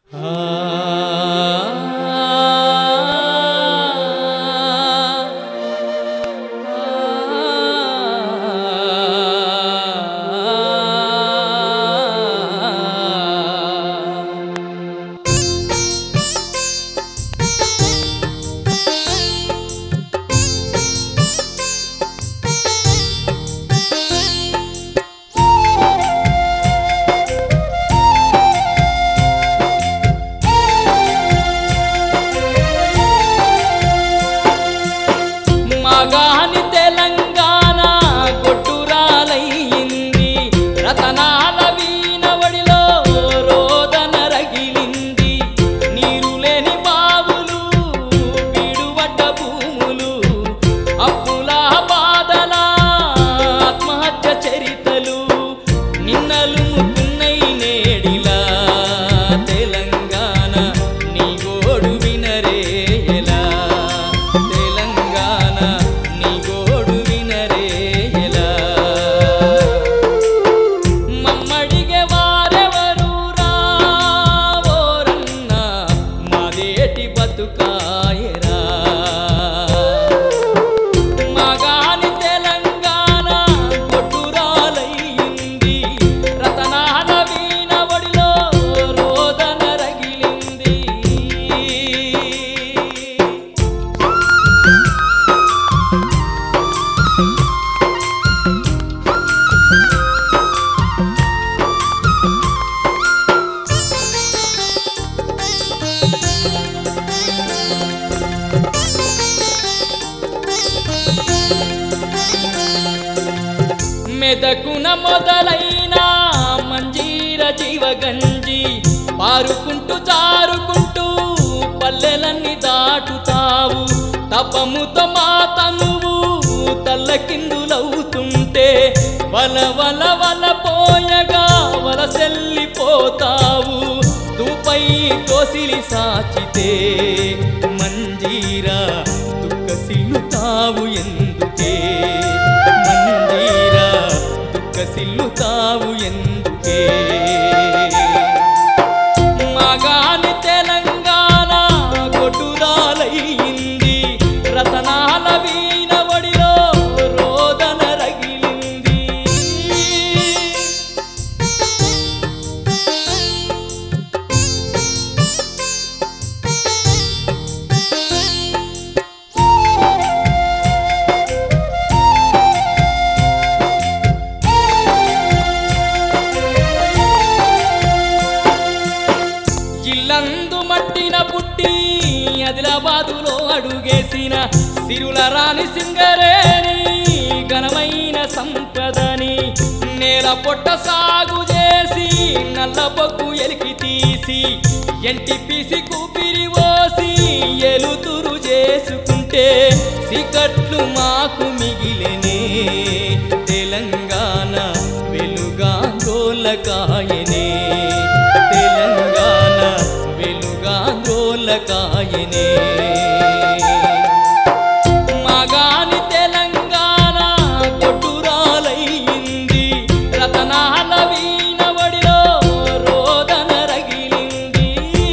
మగాని తెలంగాణ కొట్టురాలయ్యింది రతనాల వీణవడిలో రోదన రగిలింది నీరు లేని బావులు బీడుబడ్డ భూములు అప్పుల బాధల ఆత్మహత్య చరితలు నిన్నలు ముకున్నై నేడిలా తెలంగాణ నీ గోడు వినరే ఎలా తెలంగాణ నీ గోడు వినరే ఎలా మమ్మడిగే వారెవరు రావోరన్న మాదేటి బతుకాయరా మగాని తెలంగాణ కొట్టురాలయ్యింది రతనాల వీణవడిలో రోదన రగిలింది మెదకున మొదలైన మంజీర జీవగంజి పారుకుంటూ జారుకుంటూ పల్లెలన్నీ దాటుతావు తపముతో మా తనువు తల్లకిందులవుతుంటే వల వల వల పోయగా వలసెల్లిపోతావు దుపై తోసిలి సాచితే మంజీరా దుఃఖసిల్లుతావు ఎందుకే మంజీరా దుఃఖసిల్లుతావు ఎందుకే మగాని తెలంగాణ కొట్టురాలయ్యింది రతనాల వీణవడిలో రోదన రగిలింది ఇల్లందు మట్టిన పుట్టి ఆదిలాబాదులో అడుగేసిన సిరుల రాణి సింగరేణి ఘనమైన సంపదని నేల పొట్ట సాగు చేసి నల్ల బొగ్గు ఎలికి తీసి ఎంటి పిసి కూపిరి పోసి ఎలుతురు చేసుకుంటే సికట్లు మాకు మిగిలినే తెలంగాణ వెలుగాందోలకాయనే తెలంగాణ వెలుగాందోలకాయనే మగాని తెలంగాణ కొట్టురాలయ్యింది రతనాల వీణవడిలో రోదన రగిలింది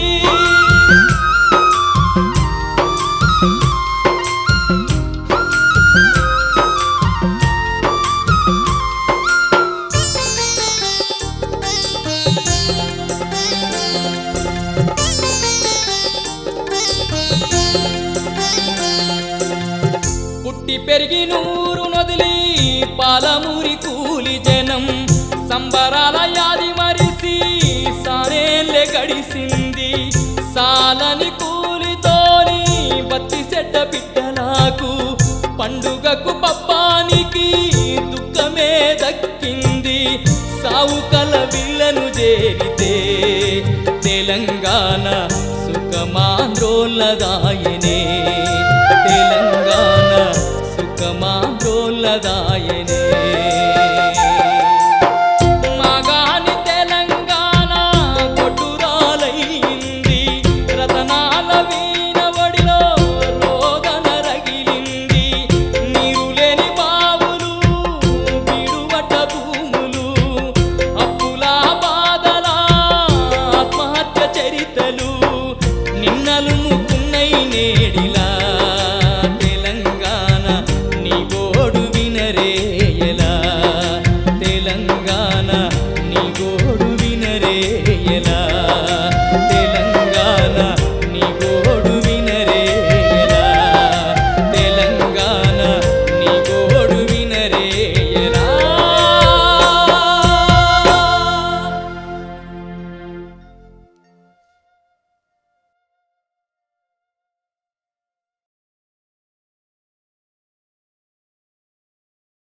పుట్టి పెరిగి నూరు నదిలి పాలమూరి కూలి జనం సంబరాల యాది మరిసి సారేళ్ళే గడిసింది సాలని కూలితోని బత్తి సెడ్డ బిడ్డలకు పండుగకు పప్పానికి దుఃఖమే దక్కింది సావు కల విల్లను చేరితే తెలంగాణ సుఖమాంద్రోలదాయనే తెలంగాణ సుఖమాంద్రోలదాయనే